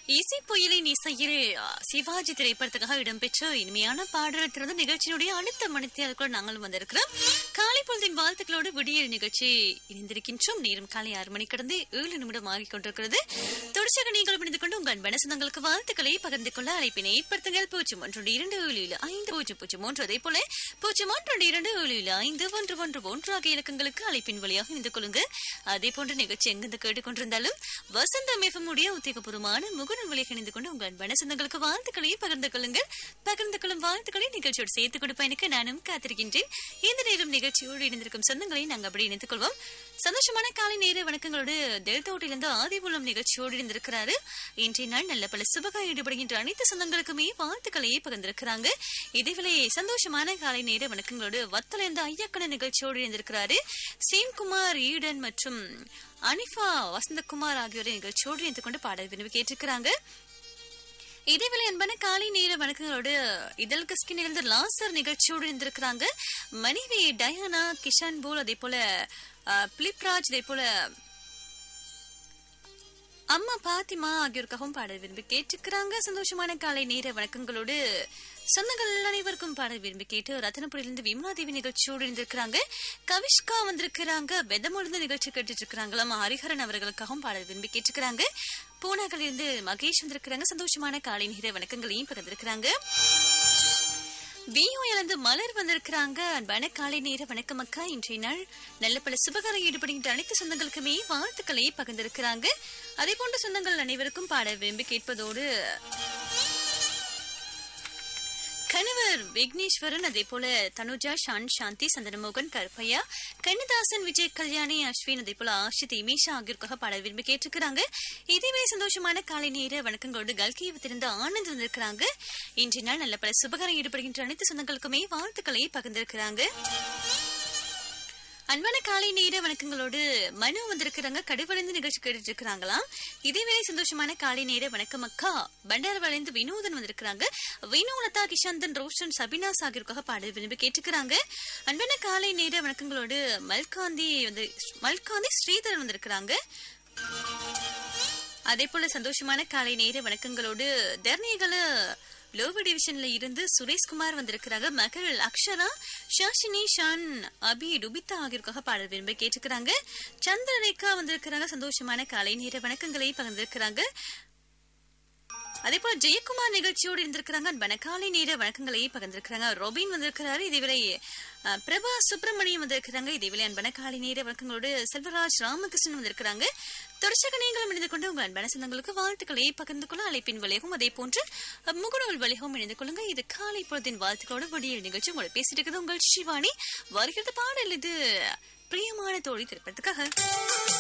இசை புயலின் இசையில் அ, சிவாஜி திரைப்படத்துக்காக இடம்பெற்ற இனிமையான பாடல் திறந்த நிகழ்ச்சியினுடைய அடுத்த மணித்தை அதுக்குள்ள நாங்களும் வந்திருக்கிறோம் காலை பொழுதின் வாழ்த்துக்களோடு விடியல் நிகழ்ச்சி இணைந்திருக்கின்றோம் நேரம் காலை ஆறு மணி கடந்து ஏழு நிமிடம் ஆகிக் கொண்டிருக்கிறது தொடர்ச்சியாக நீங்கள் இணைந்து கொண்டு உங்கள் மனசனங்களுக்கு வாழ்த்துக்களை பகிர்ந்து கொள்ள அழைப்பினை ஏற்படுத்துங்கள் பூஜ்ஜியம் ஒன்று இரண்டு ஏழு ஏழு ஐந்து பூஜ்ஜியம் பூஜ்ஜியம் ஒன்று அதே போல பூஜ்ஜியம் ஒன்று இரண்டு ஏழு ஏழு ஐந்து ஒன்று ஒன்று ஒன்று ஆகிய இலக்கங்களுக்கு அழைப்பின் வழியாக இணைந்து கொள்ளுங்க அதே போன்ற நிகழ்ச்சி எங்கிருந்து கேட்டுக்கொண்டிருந்தாலும் வசந்த மிகமுடைய உத்தியோகபூர்வமான முகநூல் வழியாக இணைந்து கொண்டு உங்கள் மனசந்தங்களுக்கு வாழ்த்துக்களை பகிர்ந்து கொள்ளுங்கள் பகிர்ந்து கொள்ளும் வாழ்த்துக்களை நிகழ்ச்சியோடு சேர்த்து கொடுப்பேனுக்கு நானும் காத்திருக்கின்றேன் இந்த நேரம் நிகழ்ச்சியோடு இணைந்திருக்கும் சொந்தங்களை நாங்கள் அப்படி இணைத்துக் கொள்வோம் சந்தோஷமான காலை நேர வணக்கங்களோடு டெல்டோட்டிலிருந்து ஆதிபூலம் நிகழ்ச்சியோடு இருந்திருக்கிறாரு இன்றைய நாள் நல்ல பல சுபகா ஈடுபடுகின்ற அனைத்து சொந்தங்களுக்குமே வாழ்த்துக்களை பகிர்ந்திருக்கிறாங்க இதேவேளை சந்தோஷமான காலை நேர வணக்கங்களோடு வத்தலேந்த ஐயாக்கண நிகழ்ச்சியோடு இருந்திருக்கிறாரு சேம்குமார் ஈடன் மற்றும் அனிஃபா வசந்தகுமார் ஆகியோரை நிகழ்ச்சியோடு இணைந்து கொண்டு பாடல் விரும்பி கேட்டிருக்கிறாங்க இதேவேளை அன்பான காலை நேர வணக்கங்களோடு இதழ் கிஸ்கின் இருந்து லாசர் நிகழ்ச்சியோடு இருந்திருக்கிறாங்க மனைவி டயானா கிஷான் போல் அதே போல அஹ், பிலிப்ராஜ் அதே போல அம்மா பாத்திமா ஆகியோருக்காகவும் பாடல் விரும்பி கேட்டுக்கிறாங்க சந்தோஷமான காலை நேர வணக்கங்களோடு சொந்தங்கள் அனைவருக்கும் பாடல் விரும்பி கேட்டு ரத்தனபுரியிலிருந்து விமலா தேவி நிகழ்ச்சியோடு இருந்திருக்கிறாங்க கவிஷ்கா வந்திருக்கிறாங்க வெதமொழிந்த நிகழ்ச்சி கேட்டுட்டு இருக்கிறாங்களாம் ஹரிஹரன் அவர்களுக்காகவும் பாடல் விரும்பி கேட்டுக்கிறாங்க பூனாக்கள் இருந்து மகேஷ் வந்திருக்கிறாங்க சந்தோஷமான காலை நேர வணக்கங்களையும் பகிர்ந்திருக்கிறாங்க வியோ இழந்து மலர் வந்திருக்கிறாங்க அன்பான காலை நேர வணக்கம் அக்கா இன்றைய நாள் நல்ல பல சுபகாரம் ஈடுபடுகின்ற அனைத்து சொந்தங்களுக்குமே வாழ்த்துக்களை பகிர்ந்திருக்கிறாங்க அதே போன்ற சொந்தங்கள் அனைவருக்கும் பாட விரும்பி கேட்பதோடு கணவர் விக்னேஸ்வரன் அதே போல தனுஜா ஷான் சாந்தி சந்தனமோகன் கருப்பையா கண்ணதாசன் விஜய் கல்யாணி அஸ்வின் அதே போல ஆஷித் இமேஷா ஆகியோருக்காக பாட விரும்பி கேட்டிருக்கிறாங்க இதேவே சந்தோஷமான காலை நேர வணக்கங்களோடு கல்கியவத்திலிருந்து ஆனந்த் வந்திருக்கிறாங்க இன்றைய நாள் நல்ல பல சுபகாரம் ஈடுபடுகின்ற அனைத்து சொந்தங்களுக்குமே வாழ்த்துக்களை பகிர்ந்திருக்கிறாங்க அன்பான காலை நேர வணக்கங்களோடு மனு வந்திருக்கிறாங்க கடுவடைந்து நிகழ்ச்சி கேட்டுட்டு இருக்கிறாங்களாம் இதேவேளை சந்தோஷமான காலை நேர வணக்கம் அக்கா பண்டார வளைந்து வினோதன் வந்திருக்கிறாங்க வினோலதா கிஷாந்தன் ரோஷன் சபினாஸ் ஆகியோருக்காக பாடல் விரும்பி கேட்டுக்கிறாங்க அன்பான காலை நேர வணக்கங்களோடு மல்காந்தி வந்து மல்காந்தி ஸ்ரீதரன் வந்திருக்கிறாங்க அதே போல சந்தோஷமான காலை நேர வணக்கங்களோடு தர்ணிகள லோவர் டிவிஷன்ல இருந்து சுரேஷ்குமார் வந்திருக்கிறாங்க மகள் அக்ஷரா ஷாஷினி ஷான் அபி டுபிதா ஆகியோருக்காக பாடல் விரும்ப கேட்டுக்கிறாங்க சந்திரரேகா வந்திருக்கிறாங்க சந்தோஷமான காலை நேர வணக்கங்களை பகிர்ந்திருக்கிறாங்க அதே போல ஜெயக்குமார் நிகழ்ச்சியோடு இருந்திருக்கிறாங்க அன்பான காலை நேர வணக்கங்களை பகிர்ந்திருக்கிறாங்க ரொபின் வந்திருக்கிறாரு இதேவேளை அஹ், பிரபா சுப்பிரமணியம் வந்திருக்கிறாங்க இதேவேளை அன்பான காலை நேர வணக்கங்களோடு செல்வராஜ் ராமகிருஷ்ணன் வந்திருக்கிறாங்க தொடர்ச்சியாக நீங்களும் இணைந்து கொண்டு உங்கள் அன்பான சொந்தங்களுக்கு வாழ்த்துக்களை பகிர்ந்து கொள்ள அழைப்பின் வழியாகவும் அதே போன்று அஹ், முகநூல் வழியாகவும் இணைந்து கொள்ளுங்க இது காலை பொழுதின் வாழ்த்துக்களோடு விடியல் நிகழ்ச்சி உங்களை பேசிட்டு இருக்குது உங்கள் சிவானி வருகிறது பாடல் இது பிரியமான தோழி திரைப்படத்துக்காக